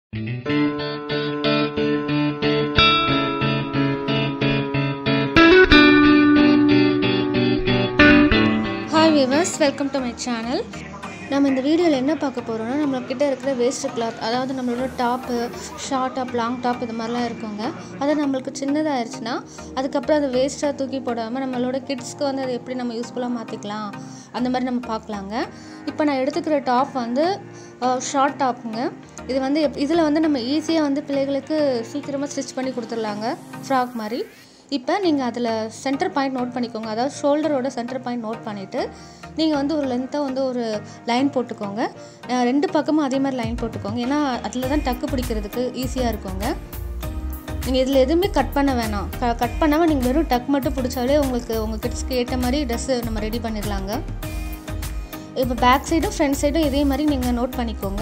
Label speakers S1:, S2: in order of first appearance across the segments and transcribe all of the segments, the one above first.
S1: hi viewers welcome to my channel நம்ம இந்த வீடியோவில் என்ன பார்க்க போகிறோம்னா நம்மக்கிட்ட இருக்கிற வேஸ்ட் கிளாத் அதாவது நம்மளோட top short top long top இது மாதிரிலாம் இருக்குங்க அது நம்மளுக்கு சின்னதாகிடுச்சுன்னா அதுக்கப்புறம் அதை வேஸ்ட்டாக தூக்கி போடாமல் நம்மளோட கிட்ஸ்க்கு வந்து அதை எப்படி நம்ம யூஸ்ஃபுல்லாக மாற்றிக்கலாம் அந்த மாதிரி நம்ம பார்க்கலாங்க இப்போ நான் எடுத்துக்கிற டாப் வந்து ஷார்ட் டாப்புங்க இது வந்து எப் இதில் வந்து நம்ம ஈஸியாக வந்து பிள்ளைகளுக்கு சீக்கிரமாக ஸ்டிச் பண்ணி கொடுத்துடலாங்க ஃப்ராக் மாதிரி இப்போ நீங்கள் அதில் சென்டர் பாயிண்ட் நோட் பண்ணிக்கோங்க அதாவது ஷோல்டரோட சென்டர் பாயிண்ட் நோட் பண்ணிவிட்டு நீங்கள் வந்து ஒரு லென்த்தாக வந்து ஒரு லைன் போட்டுக்கோங்க அஹ் ரெண்டு பக்கமும் அதே மாதிரி லைன் போட்டுக்கோங்க ஏன்னா அதில் தான் டக்கு பிடிக்கிறதுக்கு ஈஸியாக இருக்குங்க நீங்கள் இதில் எதுவுமே கட் பண்ண வேணாம் க கட் பண்ணாமல் நீங்கள் வெறும் டக் மட்டும் பிடிச்சாலே உங்களுக்கு உங்கள் கிட்ஸ்க்கு ஏற்ற மாதிரி ட்ரெஸ்ஸு நம்ம ரெடி பண்ணிடலாங்க இப்போ பேக் சைடும் ஃப்ரண்ட் சைடும் இதே மாதிரி நீங்கள் நோட் பண்ணிக்கோங்க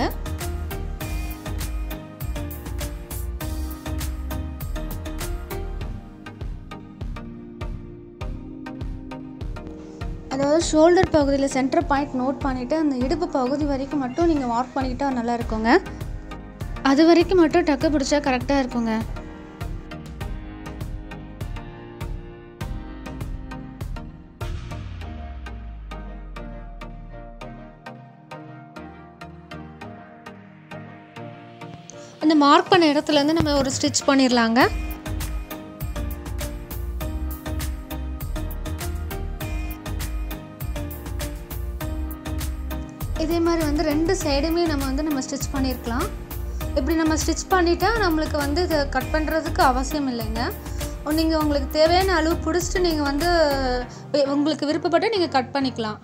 S1: அதாவது ஷோல்டர் பகுதியில் சென்டர் பாயிண்ட் நோட் பண்ணிவிட்டு அந்த இடுப்பு பகுதி வரைக்கும் மட்டும் நீங்கள் மார்க் பண்ணிக்கிட்டா நல்லா இருக்குங்க அது வரைக்கும் மட்டும் டக்கு பிடிச்சா கரெக்டாக இருக்குங்க அந்த மார்க் பண்ண இடத்துலேருந்து நம்ம ஒரு ஸ்டிச் பண்ணிடலாங்க இதே மாதிரி வந்து ரெண்டு சைடுமே நம்ம வந்து நம்ம ஸ்டிச் பண்ணியிருக்கலாம் இப்படி நம்ம ஸ்டிச் பண்ணிட்டா நம்மளுக்கு வந்து இதை கட் பண்ணுறதுக்கு அவசியம் இல்லைங்க நீங்கள் உங்களுக்கு தேவையான அளவு பிடிச்சிட்டு நீங்கள் வந்து வே- உங்களுக்கு விருப்பப்பட்டு நீங்கள் கட் பண்ணிக்கலாம்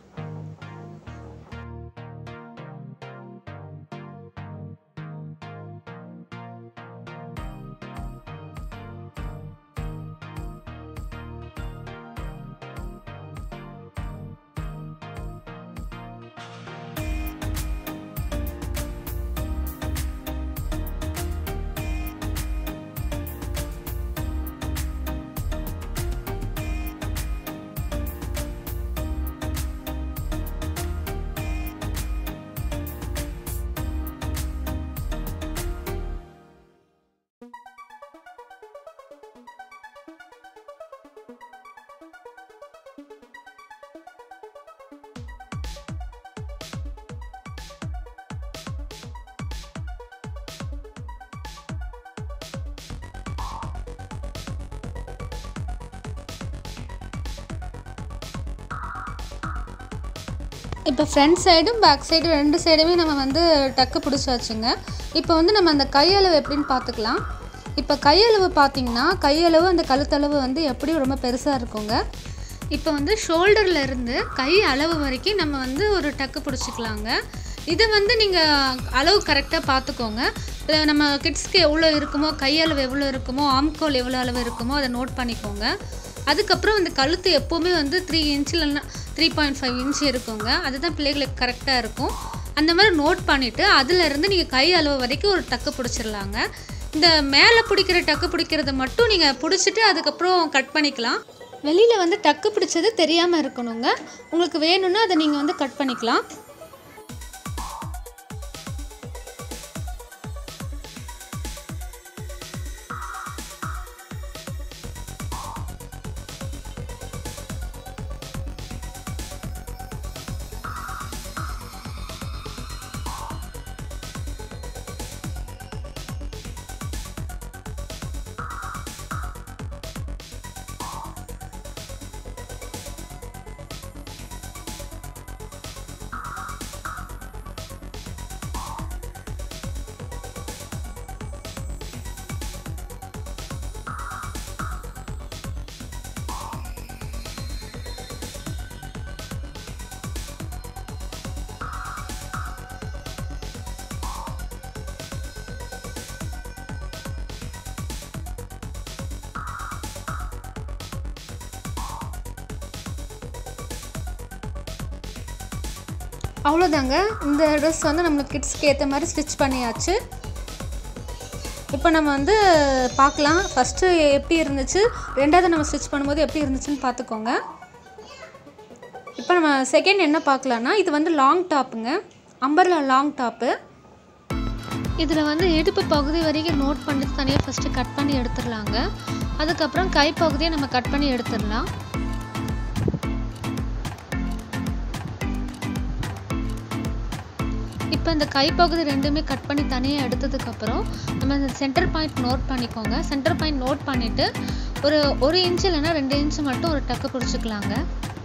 S1: இப்போ ஃப்ரண்ட் சைடும் பேக் சைடும் ரெண்டு சைடுமே நம்ம வந்து டக்கு பிடிச்சாச்சுங்க இப்போ வந்து நம்ம அந்த கையளவு எப்படின்னு பார்த்துக்கலாம் இப்போ கையளவு பார்த்தீங்கன்னா கையளவு அந்த கழுத்தளவு வந்து எப்படியும் ரொம்ப பெருசாக இருக்குங்க இப்போ வந்து ஷோல்டரில் இருந்து கை அளவு வரைக்கும் நம்ம வந்து ஒரு டக்கு பிடிச்சிக்கலாங்க இதை வந்து நீங்கள் அளவு கரெக்டாக பார்த்துக்கோங்க இப்போ நம்ம கிட்ஸ்க்கு எவ்வளோ இருக்குமோ கையளவு எவ்வளோ இருக்குமோ ஆம்கோல் எவ்வளோ அளவு இருக்குமோ அதை நோட் பண்ணிக்கோங்க அதுக்கப்புறம் இந்த கழுத்து எப்போவுமே வந்து த்ரீ இன்ச் இல்லைன்னா த்ரீ பாயிண்ட் ஃபைவ் இன்ச் இருக்குங்க அதுதான் பிள்ளைகளுக்கு கரெக்டாக இருக்கும் அந்த மாதிரி நோட் பண்ணிவிட்டு அதிலிருந்து நீங்கள் கை அளவு வரைக்கும் ஒரு டக்கு பிடிச்சிடலாங்க இந்த மேலே பிடிக்கிற டக்கு பிடிக்கிறத மட்டும் நீங்கள் பிடிச்சிட்டு அதுக்கப்புறம் கட் பண்ணிக்கலாம் வெளியில் வந்து டக்கு பிடிச்சது தெரியாமல் இருக்கணுங்க உங்களுக்கு வேணும்னா அதை நீங்கள் வந்து கட் பண்ணிக்கலாம் அவ்வளோதாங்க இந்த ட்ரெஸ் வந்து நம்மளுக்கு கிட்ஸ்க்கு ஏற்ற மாதிரி ஸ்டிச் பண்ணியாச்சு இப்போ நம்ம வந்து பார்க்கலாம் ஃபஸ்ட்டு எப்படி இருந்துச்சு ரெண்டாவது நம்ம ஸ்டிச் பண்ணும்போது எப்படி இருந்துச்சுன்னு பார்த்துக்கோங்க இப்போ நம்ம செகண்ட் என்ன பார்க்கலான்னா இது வந்து லாங் டாப்புங்க அம்பர்லா லாங் டாப்பு இதில் வந்து இடுப்பு பகுதி வரைக்கும் நோட் பண்ணிட்டு தனியாக ஃபஸ்ட்டு கட் பண்ணி எடுத்துடலாங்க அதுக்கப்புறம் கை பகுதியை நம்ம கட் பண்ணி எடுத்துடலாம் இப்போ இந்த கைப்பகுதி ரெண்டுமே கட் பண்ணி தனியாக எடுத்ததுக்கப்புறம் நம்ம இந்த சென்டர் பாயிண்ட் நோட் பண்ணிக்கோங்க சென்டர் பாயிண்ட் நோட் பண்ணிவிட்டு ஒரு ஒரு இன்ச்சு இல்லைன்னா ரெண்டு இன்ச்சு மட்டும் ஒரு டக்கு பிடிச்சிக்கலாங்க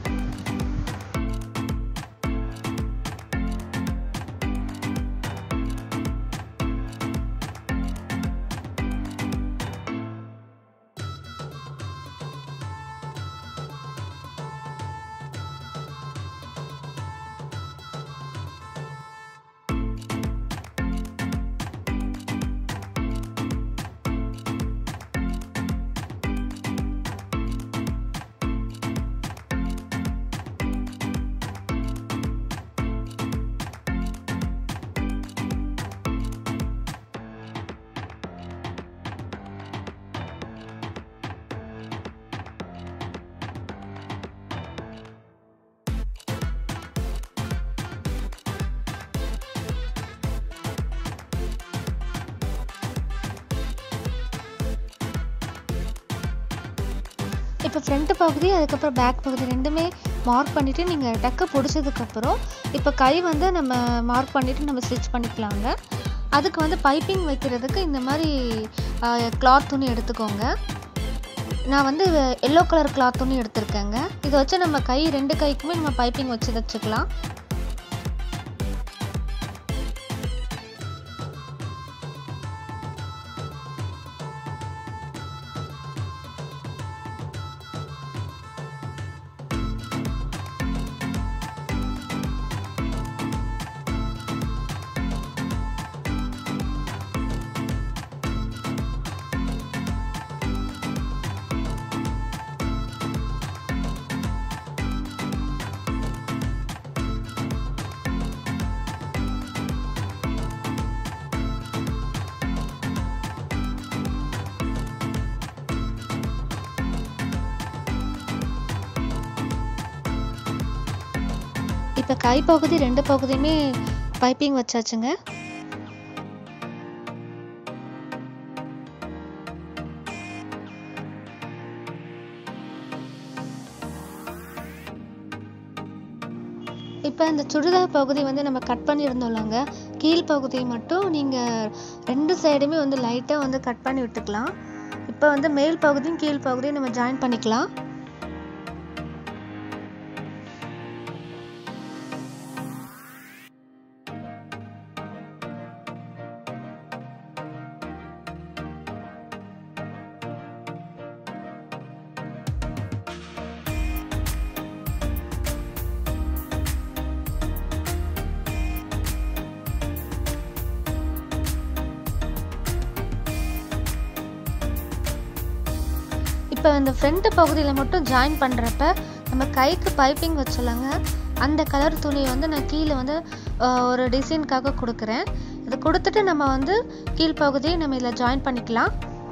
S1: இப்போ ஃப்ரண்ட் பகுதி அதுக்கப்புறம் பேக் பகுதி ரெண்டுமே மார்க் பண்ணிவிட்டு நீங்கள் டக்கு பிடிச்சதுக்கப்புறம் இப்போ கை வந்து நம்ம மார்க் பண்ணிவிட்டு நம்ம ஸ்டிச் பண்ணிக்கலாங்க அதுக்கு வந்து பைப்பிங் வைக்கிறதுக்கு இந்த மாதிரி கிளாத் துணி எடுத்துக்கோங்க நான் வந்து எல்லோ கலர் கிளாத் துணி எடுத்திருக்கேங்க இதை வச்சு நம்ம கை ரெண்டு கைக்குமே நம்ம பைப்பிங் வச்சு தைச்சிக்கலாம் இப்போ கை பகுதி ரெண்டு பகுதியுமே பைப்பிங் வச்சாச்சுங்க இப்போ இந்த சுடிதார் பகுதி வந்து நம்ம கட் பண்ணியிருந்தோம்லங்க கீழ் பகுதியை மட்டும் நீங்கள் ரெண்டு சைடுமே வந்து லைட்டாக வந்து கட் பண்ணி விட்டுக்கலாம் இப்போ வந்து மேல் பகுதியும் கீழ் பகுதியும் நம்ம ஜாயின் பண்ணிக்கலாம் இப்போ இந்த ஃப்ரண்ட் பகுதியில் மட்டும் ஜாயின் பண்ணுறப்ப நம்ம கைக்கு பைப்பிங் வச்சிடலாங்க அந்த கலர் துணியை வந்து நான் கீழே வந்து அஹ், ஒரு டிசைனுக்காக கொடுக்குறேன் இதை கொடுத்துட்டு நம்ம வந்து கீழ்ப்பகுதியை நம்ம இதில் ஜாயின் பண்ணிக்கலாம்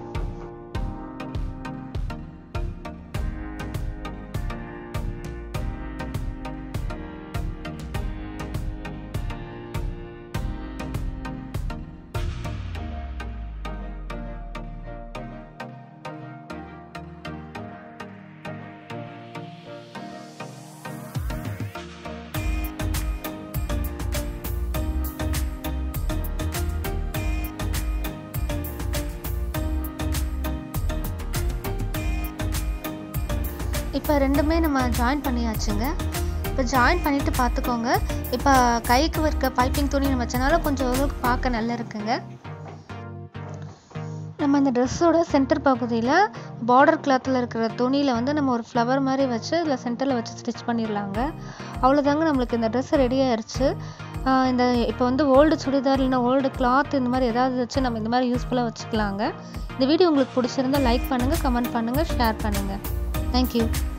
S1: இப்போ ரெண்டுமே நம்ம ஜாயின் பண்ணியாச்சுங்க இப்போ ஜாயின் பண்ணிவிட்டு பார்த்துக்கோங்க இப்போ கைக்கு இருக்க பைப்பிங் துணி நம்ம வச்சனால கொஞ்சம் ஓரளவுக்கு பார்க்க நல்லா இருக்குங்க நம்ம இந்த ட்ரெஸ்ஸோட சென்டர் பகுதியில் பார்டர் கிளாத்தில் இருக்கிற துணியில் வந்து நம்ம ஒரு ஃப்ளவர் மாதிரி வச்சு இதில் சென்டரில் வச்சு ஸ்டிச் பண்ணிடலாங்க அவ்வளோதாங்க நம்மளுக்கு இந்த ட்ரெஸ் ரெடி ஆயிடுச்சு ஆஹ் இந்த இப்போ வந்து ஓல்டு சுடிதார் இல்லைன்னா ஓல்டு கிளாத் இந்த மாதிரி ஏதாவது வச்சு நம்ம இந்த மாதிரி யூஸ்ஃபுல்லாக வச்சுக்கலாங்க இந்த வீடியோ உங்களுக்கு பிடிச்சிருந்தா லைக் பண்ணுங்கள் கமெண்ட் பண்ணுங்கள் ஷேர் பண்ணுங்கள் தேங்க்யூ